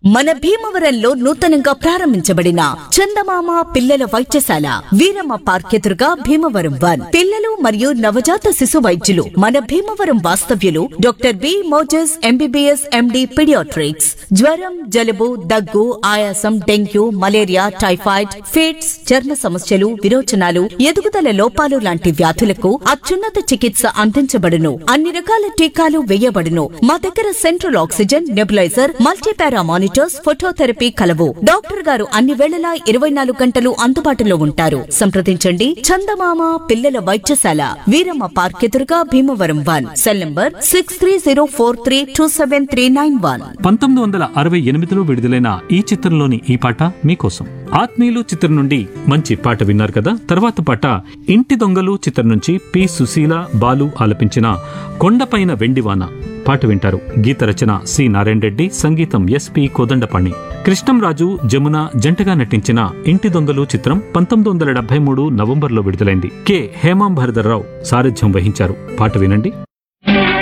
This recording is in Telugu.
మన భీమవరంలో నూతనంగా ప్రారంభించబడిన చందమామ పిల్లల వైద్యశాల వీరమ్మ పార్క్ ఎదురుగా భీమవరం వన్ పిల్లలు మరియు నవజాత శిశు వైద్యులు మన భీమవరం వాస్తవ్యులు doctor B Moses MBBS MD paediatrics జ్వరం జలుబు దగ్గు ఆయాసం డెంగ్యూ మలేరియా టైఫాయిడ్ ఫిట్స్ చర్మ సమస్యలు విరోచనాలు ఎదుగుదల లోపాలు లాంటి వ్యాధులకు అత్యున్నత చికిత్స అందించబడును అన్ని రకాల టీకాలు వేయబడును మా దగ్గర central oxygen nebuliser multipara monitors phototherapy కలవు డాక్టర్ గారు అన్ని వేళలా ఇరవై నాలుగు గంటలు అందుబాటులో ఉంటారు సంప్రదించండి చందమామ పిల్లల వైద్యశాల వీరమ్మ పార్క్ ఎదురుగా Bhimavaram one cell number six three zero four three two seven three nine one పంతొమ్మిది వందల అరవై ఎనిమిదిలో విడుదలైన ఈ చిత్రంలోని ఈ పాట మీకోసం ఆత్మీయులు చిత్రం నుండి మంచి పాట విన్నారు కదా తర్వాత పాట ఇంటి దొంగలు చిత్రం నుంచి పి సుశీల బాలు ఆలపించిన కొండపైన వెండివాన పాట వింటారు గీత రచన సి నారాయణ రెడ్డి సంగీతం ఎస్పి కోదండపాణి కృష్ణంరాజు జమున జంటగా నటించిన ఇంటి దొంగలు చిత్రం పంతొమ్మిది వందల డెబ్బై మూడు నవంబర్లో విడుదలైంది కె హేమాంబరధర్రావు సారథ్యం వహించారు పాట వినండి